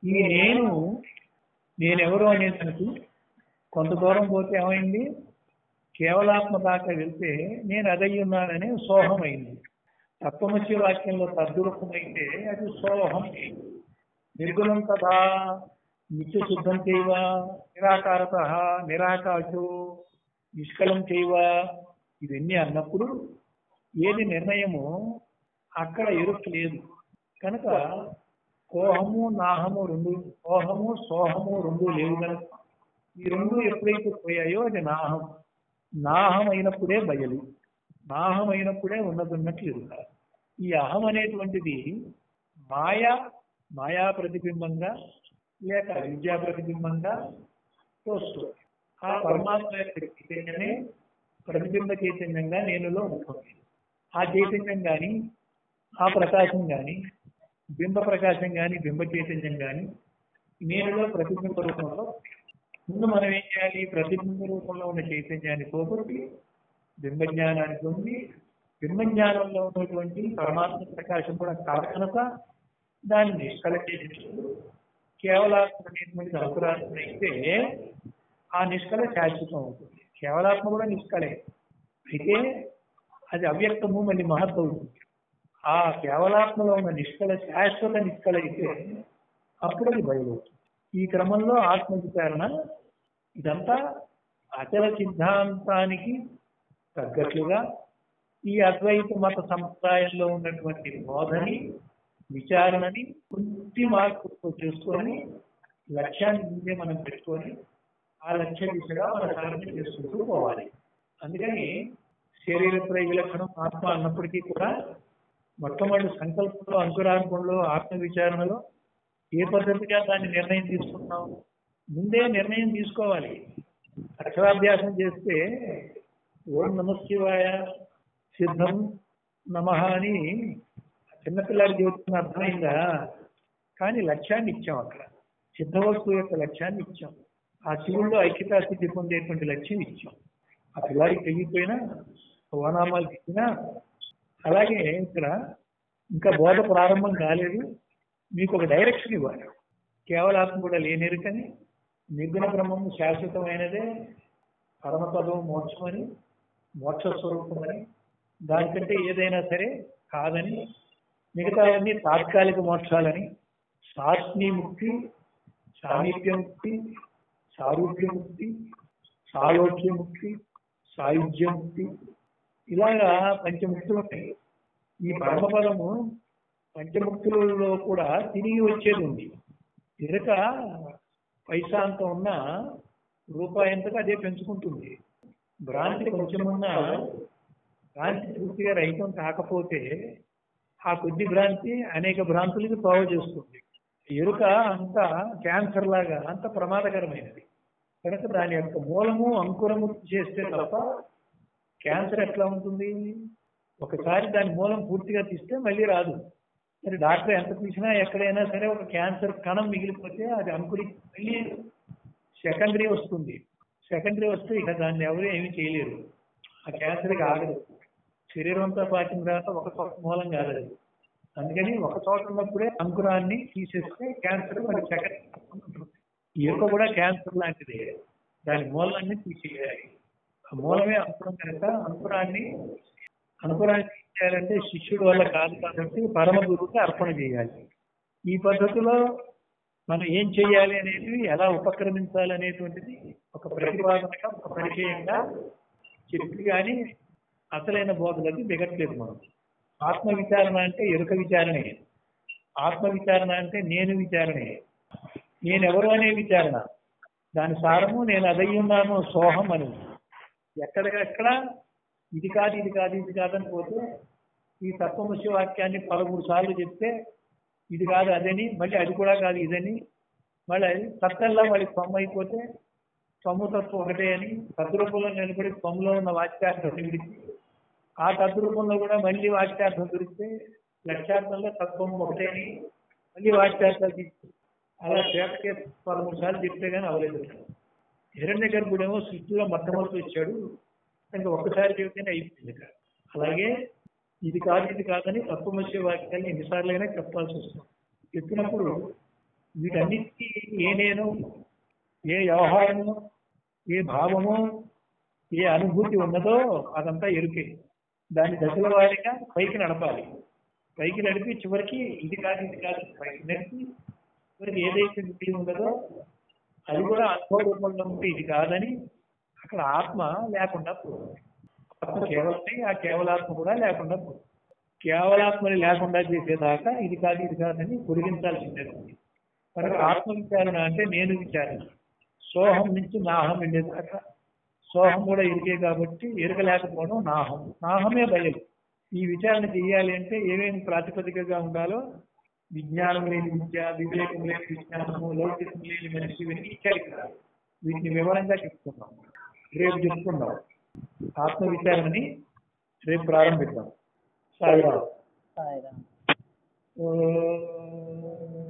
ఈ నేను నేనెవరు అనే తనకు కొంత దూరం పోతే ఏమైంది కేవలాత్మ దాకా వెళ్తే నేను అదయ్యి ఉన్నాననే సోహం అయింది తత్వమసి వాక్యంలో తద్రూపమైతే అది సోహం నిర్గుణం తథా నిత్య శుద్ధం చేయవ నిరాకారత నిరాకాశో నిష్కలం చేయవ ఇవన్నీ అన్నప్పుడు ఏది నిర్ణయము అక్కడ ఎరుక లేదు కనుక కోహము నాహము రెండు కోహము సోహము రెండు లేవు కనుక ఈ రెండు ఎప్పుడైతే పోయాయో అది నాహం నాహం అయినప్పుడే బయలు నాహం అయినప్పుడే ఉన్నదున్నట్లు ఎరుక ఈ అహం అనేటువంటిది మాయా మాయా ప్రతిబింబంగా లేక విద్యా ప్రతిబింబంగా తోస్తుంది ఆ పరమాత్మ యొక్క చైతన్యమే ప్రతిబింబ చైతన్యంగా నేనులో ఉంటుంది ఆ చైతన్యం కానీ ఆ ప్రకాశం కానీ బింబ ప్రకాశం కానీ బింబ చైతన్యం కానీ నేనులో ప్రతిబింబ రూపంలో ముందు మనం ఏం చేయాలి ప్రతిబింబ రూపంలో ఉన్న చైతన్యాన్ని పోగొట్టి బింబ జ్ఞానాన్ని పొంది బింబ జ్ఞానంలో ఉన్నటువంటి పరమాత్మ ప్రకాశం కూడా కాదు కనుక దాన్ని నిష్కల చేసినప్పుడు కేవలాత్మకమైనటువంటి అంకురాత్మ అయితే ఆ నిష్కల శాశ్వతం అవుతుంది కేవలాత్మ కూడా నిష్కలే అయితే అది అవ్యక్తము మళ్ళీ మహత్ అవుతుంది ఆ కేవలాత్మలో ఉన్న నిష్కల శాశ్వత నిష్కల అయితే అప్పుడు అది బయలుతుంది ఈ క్రమంలో ఆత్మ విచారణ ఇదంతా అచల సిద్ధాంతానికి తగ్గట్లుగా ఈ అద్వైత మత సంప్రదాయంలో ఉన్నటువంటి బోధని విచారణని కొద్ది మార్పుతో చేసుకొని లక్ష్యాన్ని ముందే మనం పెట్టుకొని ఆ లక్ష్య దిశగా మన సాధన చేసుకుంటూ పోవాలి అందుకని శరీర విలక్షణం ఆత్మ అన్నప్పటికీ కూడా మొట్టమొదటి సంకల్పంలో అంకురార్పణలో ఆత్మ విచారణలో ఏ పద్ధతిగా దాన్ని నిర్ణయం తీసుకుంటున్నాం ముందే నిర్ణయం తీసుకోవాలి అక్షరాభ్యాసం చేస్తే ఓం నమశివాయ సిద్ధం నమ అని చిన్నపిల్లాడి జీవితం అర్థమైందా కానీ లక్ష్యాన్ని ఇచ్చాం అక్కడ సిద్ధ వస్తువు యొక్క లక్ష్యాన్ని ఇచ్చాం ఆ శివుల్లో ఐక్యతా స్థితి పొందేటువంటి లక్ష్యం ఇచ్చాం ఆ పిల్లాడికి తెలియపోయినా ఓనామాలు ఇచ్చినా అలాగే ఇక్కడ ఇంకా బోధ ప్రారంభం కాలేదు మీకు ఒక డైరెక్షన్ ఇవ్వాలి కేవలాత్మ కూడా లేనిరుకని నిర్గుణ బ్రహ్మము శాశ్వతమైనదే పరమపదం మోక్షమని మోక్ష స్వరూపమని దానికంటే ఏదైనా సరే కాదని మిగతావన్నీ తాత్కాలిక మోక్షాలని సాత్ని ముక్తి సామీప్య ముక్తి సారూప్య ముక్తి సాలోక్య ముక్తి సాయుధ్య ముక్తి ఇలాగా పంచముక్తులు ఉంటాయి ఈ పరమపదము పంచముక్తులలో కూడా తిరిగి వచ్చేది ఉంది ఇరక పైసా అంత ఉన్న రూపాయంతగా అదే పెంచుకుంటుంది భ్రాంతి కొంచెమున్నా భ్రాంతి పూర్తిగా రహితం కాకపోతే ఆ కొద్ది భ్రాంతి అనేక భ్రాంతులకి తోవ చేస్తుంది ఎరుక అంత క్యాన్సర్ లాగా అంత ప్రమాదకరమైనది కనుక దాని యొక్క మూలము అంకురము చేస్తే తప్ప క్యాన్సర్ ఎట్లా ఉంటుంది ఒకసారి దాని మూలం పూర్తిగా తీస్తే మళ్ళీ రాదు మరి డాక్టర్ ఎంత తీసినా ఎక్కడైనా సరే ఒక క్యాన్సర్ కణం మిగిలిపోతే అది అంకురి మళ్ళీ సెకండరీ వస్తుంది సెకండరీ వస్తే ఇక దాన్ని ఎవరు ఏమీ చేయలేరు ఆ క్యాన్సర్కి ఆగదు శరీరం అంతా పాకిన తర్వాత ఒక చోట మూలం కాదు అది అందుకని ఒక చోట ఉన్నప్పుడే అంకురాన్ని తీసేస్తే క్యాన్సర్ మరి సెకండ్ ఎరుక కూడా క్యాన్సర్ లాంటిదే దాని మూలాన్ని తీసేయాలి ఆ మూలమే అంకురం కనుక అంకురాన్ని అంకురాన్ని తీసేయాలంటే శిష్యుడు వల్ల కాదు కాబట్టి పరమ గురువుకి అర్పణ చేయాలి ఈ పద్ధతిలో మనం ఏం చేయాలి అనేది ఎలా ఉపక్రమించాలి అనేటువంటిది ఒక ప్రతిపాదనగా ఒక పరిచయంగా చెప్పి కానీ అసలైన బోధలకి దిగట్లేదు మనం ఆత్మ విచారణ అంటే ఎరుక విచారణే ఆత్మ విచారణ అంటే నేను విచారణే నేనెవరు అనే విచారణ దాని సారము నేను అదయ్యి ఉన్నాను సోహం అని ఎక్కడికక్కడ ఇది కాదు ఇది కాదు ఇది కాదని పోతే ఈ తత్వముష్య వాక్యాన్ని పదమూడు సార్లు చెప్తే ఇది కాదు అదని మళ్ళీ అది కూడా కాదు ఇదని మళ్ళీ తత్తల్లా మళ్ళీ కొమ్మ అయిపోతే సొమ్ము తత్వం ఒకటే అని తద్రూపంలో నిలబడి కొమ్మలో ఉన్న వాక్యార్థం విడిచి ఆ తద్రూపంలో కూడా మళ్ళీ వాక్యార్థం దొరికితే లక్ష్యార్థంలో తత్వం ఒకటే అని మళ్ళీ వాక్యార్థాలు తీసుకు అలా చేతకే పదమూడు సార్లు చెప్తే కానీ అవలేదు హిరణ్య గర్భుడేమో సృష్టిలో మొట్టమొదటి వచ్చాడు ఇంకా ఒక్కసారి చెబితేనే అయిపోయింది ఇక్కడ అలాగే ఇది కాదు ఇది కాదని తత్వమస్య వాక్యాన్ని ఎన్నిసార్లు అయినా చెప్పాల్సి వస్తుంది చెప్పినప్పుడు వీటన్నిటికీ ఏ నేను ఏ వ్యవహారము ఏ భావము ఏ అనుభూతి ఉన్నదో అదంతా ఎరుకే దాని దశల వారీగా పైకి నడపాలి పైకి నడిపి చివరికి ఇది కాదు ఇది కాదు పైకి నడిపి చివరికి ఏదైతే బుద్ధి ఉన్నదో అది కూడా అనుభవ రూపంలో ఉంటే ఇది కాదని అక్కడ ఆత్మ లేకుండా పోతుంది ఆత్మ కేవలమే ఆ కేవలాత్మ కూడా లేకుండా పోతుంది కేవలాత్మని లేకుండా చేసేదాకా ఇది కాదు ఇది కాదని పొడిగించాల్సిందే కనుక ఆత్మ విచారణ అంటే నేను విచారణ సోహం నుంచి నాహం వెళ్ళేదాకా సోహం కూడా ఎరికే కాబట్టి ఎరుక లేకపోవడం నాహం నాహమే బయలు ఈ విచారణ చేయాలి అంటే ఏమేమి ప్రాతిపదికగా ఉండాలో విజ్ఞానం లేని విద్య వివేకం లేని విజ్ఞానము లౌకికం లేని మనిషి ఇవన్నీ ఇచ్చారు ఇక్కడ వీటిని వివరంగా చెప్పుకుందాం రేపు చెప్పుకుందాం ఆత్మ విచారణని రేపు ప్రారంభిద్దాం సాయిరామ్ సాయిరామ్ ఓ